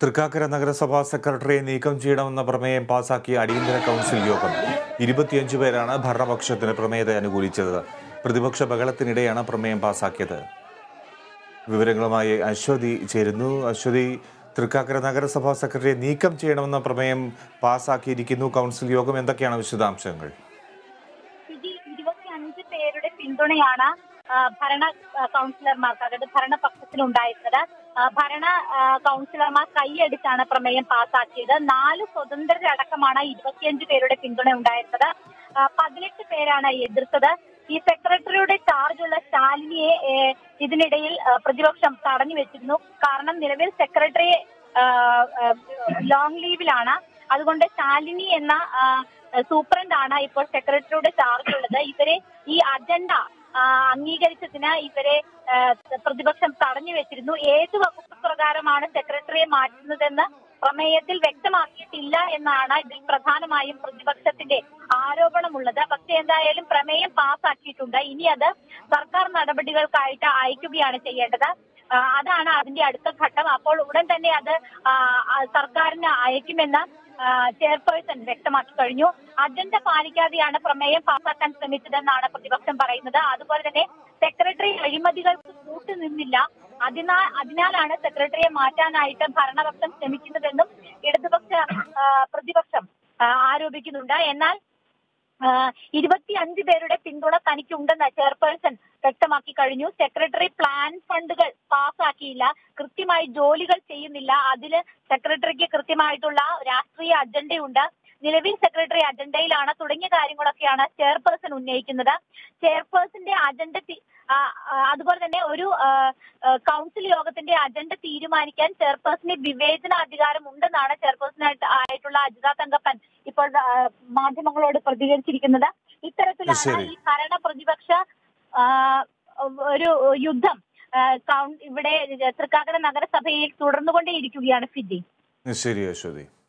തൃക്കാക്കര നഗരസഭാ സെക്രട്ടറിയെ നീക്കം ചെയ്യണമെന്ന പ്രമേയം പാസാക്കിയ അടിയന്തര കൗൺസിൽ യോഗം ഇരുപത്തിയഞ്ച് പേരാണ് ഭരണപക്ഷത്തിന് പ്രമേയത്തെ അനുകൂലിച്ചത് പ്രതിപക്ഷ ബഹളത്തിനിടെയാണ് പ്രമേയം പാസാക്കിയത് വിവരങ്ങളുമായി അശ്വതി ചേരുന്നു അശ്വതി തൃക്കാക്കര നഗരസഭാ സെക്രട്ടറിയെ നീക്കം ചെയ്യണമെന്ന പ്രമേയം പാസാക്കിയിരിക്കുന്നു കൗൺസിൽ യോഗം എന്തൊക്കെയാണ് വിശദാംശങ്ങൾ സ്ഥിതി ഇരുപത്തിയഞ്ച് പേരുടെ പിന്തുണയാണ് ആ, ഭരണ ആ, കൗൺസിലർമാർക്ക് അതായത് ഭരണപക്ഷത്തിനുണ്ടായിരുന്നത് ആ, ഭരണ ആ, കൗൺസിലർമാർ കൈയടിച്ചാണ് പ്രമേയം പാസാക്കിയത് നാല് സ്വതന്ത്രരടക്കമാണ് ഇരുപത്തിയഞ്ച് പേരുടെ പിന്തുണ ഉണ്ടായിരുന്നത് ആ, പതിനെട്ട് പേരാണ് എതിർത്തത് ഈ സെക്രട്ടറിയുടെ ചാർജുള്ള ശാലിനിയെ ഏ, ഇതിനിടയിൽ ആ, പ്രതിപക്ഷം തടഞ്ഞു വെച്ചിരുന്നു കാരണം നിലവിൽ സെക്രട്ടറി ലോങ് ലീവിലാണ് അതുകൊണ്ട് ശാലിനി എന്ന ആ, സൂപ്രണ്ട് ആണ് ഇപ്പോൾ സെക്രട്ടറിയുടെ ചാർജ് ഉള്ളത് ഇവരെ ഈ അജണ്ട ആ, അംഗീകരിച്ചതിന് ഇവരെ ആ, പ്രതിപക്ഷം തടഞ്ഞു വെച്ചിരുന്നു ഏത് വകുപ്പ് പ്രകാരമാണ് സെക്രട്ടറിയെ മാറ്റുന്നതെന്ന് പ്രമേയത്തിൽ വ്യക്തമാക്കിയിട്ടില്ല എന്നാണ് ഇതിൽ പ്രധാനമായും പ്രതിപക്ഷത്തിന്റെ ആരോപണമുള്ളത് പക്ഷേ എന്തായാലും പ്രമേയം പാസ്സാക്കിയിട്ടുണ്ട് ഇനി അത് സർക്കാർ നടപടികൾക്കായിട്ട് അയക്കുകയാണ് ചെയ്യേണ്ടത് ആ, അതാണ് അതിന്റെ അടുത്ത ഘട്ടം അപ്പോൾ ഉടൻ തന്നെ അത് ആ, ആ, സർക്കാരിന് അയക്കുമെന്ന് ആ, ചെയർപേഴ്സൺ വ്യക്തമാക്കി കഴിഞ്ഞു അജണ്ട പാലിക്കാതെയാണ് പ്രമേയം പാസാക്കാൻ ശ്രമിച്ചതെന്നാണ് പ്രതിപക്ഷം പറയുന്നത് അതുപോലെ തന്നെ സെക്രട്ടറി അഴിമതികൾക്ക് കൂട്ടുനിന്നില്ല അതിനാൽ അതിനാലാണ് സെക്രട്ടറിയെ മാറ്റാനായിട്ട് ഭരണപക്ഷം ശ്രമിക്കുന്നതെന്നും ഇടതുപക്ഷ ആ, പ്രതിപക്ഷം ആ, ആരോപിക്കുന്നുണ്ട് എന്നാൽ ഇരുപത്തി അഞ്ച് പേരുടെ പിന്തുണ തനിക്കുണ്ടെന്ന് ചെയർപേഴ്സൺ വ്യക്തമാക്കി കഴിഞ്ഞു സെക്രട്ടറി പ്ലാൻ ഫണ്ടുകൾ പാസ്സാക്കിയില്ല കൃത്യമായി ജോലികൾ ചെയ്യുന്നില്ല അതില് സെക്രട്ടറിക്ക് കൃത്യമായിട്ടുള്ള രാഷ്ട്രീയ അജണ്ടയുണ്ട് നിലവിൽ സെക്രട്ടറി അജണ്ടയിലാണ് തുടങ്ങിയ കാര്യങ്ങളൊക്കെയാണ് ചെയർപേഴ്സൺ ഉന്നയിക്കുന്നത് ചെയർപേഴ്സന്റെ അജണ്ട തി- ആ, ആ, അതുപോലെ തന്നെ ഒരു ആ, ആ, കൗൺസിൽ യോഗത്തിന്റെ അജണ്ട തീരുമാനിക്കാൻ ചെയർപേഴ്സന് വിവേചന അധികാരം ഉണ്ടെന്നാണ് ചെയർപേഴ്സൺ ആയിട്ടുള്ള അജിത തങ്കപ്പൻ ഇപ്പോൾ ആ, മാധ്യമങ്ങളോട് പ്രതികരിച്ചിരിക്കുന്നത് ഇത്തരത്തിലാണ് ശരി. ഈ ഭരണ പ്രതിപക്ഷ ആ, ഒരു യുദ്ധം ആ, കൗൺ- ഇവിടെ തൃക്കാക്കര നഗരസഭയിൽ തുടർന്നുകൊണ്ടേയിരിക്കുകയാണ് ഫിജി ശരി അശ്വതി